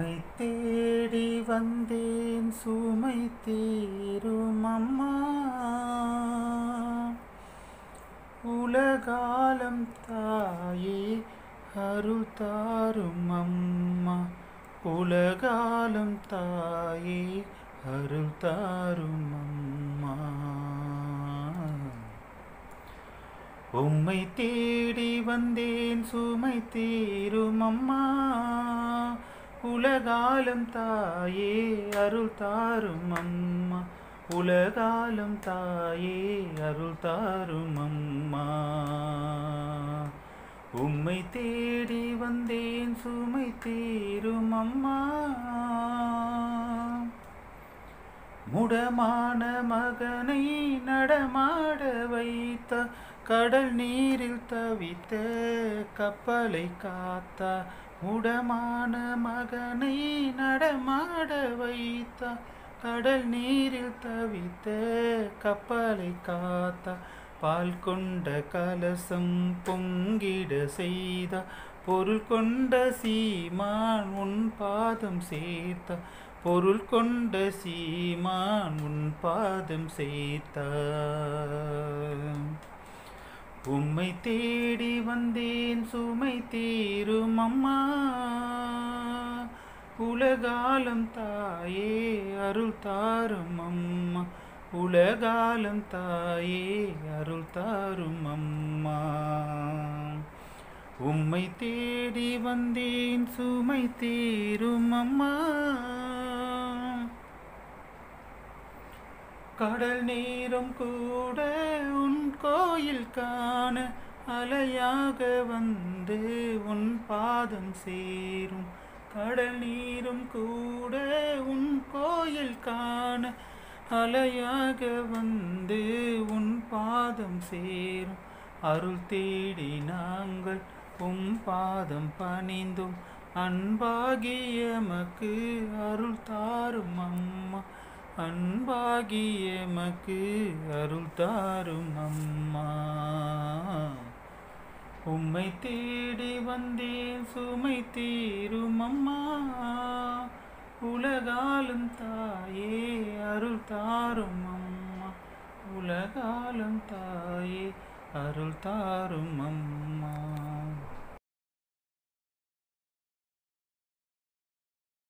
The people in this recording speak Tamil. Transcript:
உம்மை தேடி வந்தேன் சுமை தீரும் அம்மா உலகாலம் தாயே அருள் தாரும் அம்மா உலகாலம் தாயே அருள் தாரும் அம்மா உம்மை தேடி வந்தேன் சுமை தீரும் அம்மா உலகாலம் தாயே அருள் தாரும் அம்மா உலகாலம் தாயே அருள் தாரும் அம்மா உம்மை தேடி வந்தேன் சுமை தீரும் அம்மா முடமான மகனை நடமாட வைத்த கடல் நீரில் தவித்த கப்பலை காத்த முடமான மகனை நடமாட வைத்த கடல் நீரில் தவித்த கப்பலை காத்த பால் கொண்ட கலசம் பொங்கிட செய்த பொருள் கொண்ட சீமான் உன் பாதம் சேர்த்த பொருள் கொண்ட சீமான் உன் பாதம் சேர்த்த உம்மை தேடி வந்தேன் சுமை தீரும் அம்மா உலகாலம் தாயே அருள் தாரும் அம்மா உலகாலம் தாயே அருள் தாரும் அம்மா உம்மை தேடி வந்தேன் சுமை தீரும் அம்மா கடல் நீரும் கூட உன் கோயில் காண அலையாக வந்து உன் பாதம் சேரும் கடல் நீரும் கூட உன் கோயில் காண அலையாக வந்து உன் பாதம் சேரும் அருள் தேடி நாங்கள் உம் பாதம் பணிந்தும் அன்பாகியமக்கு அருள் தாரும் அம்மா அன்பாகியமக்கு அருள் தாரும் அம்மா உம்மை தேடி வந்தேன் சுமை தீரும் அம்மா உலகாலும் தாயே அருள் தாரும் அம்மா உலகாலும் தாயே அருள் தாரும் அம்மா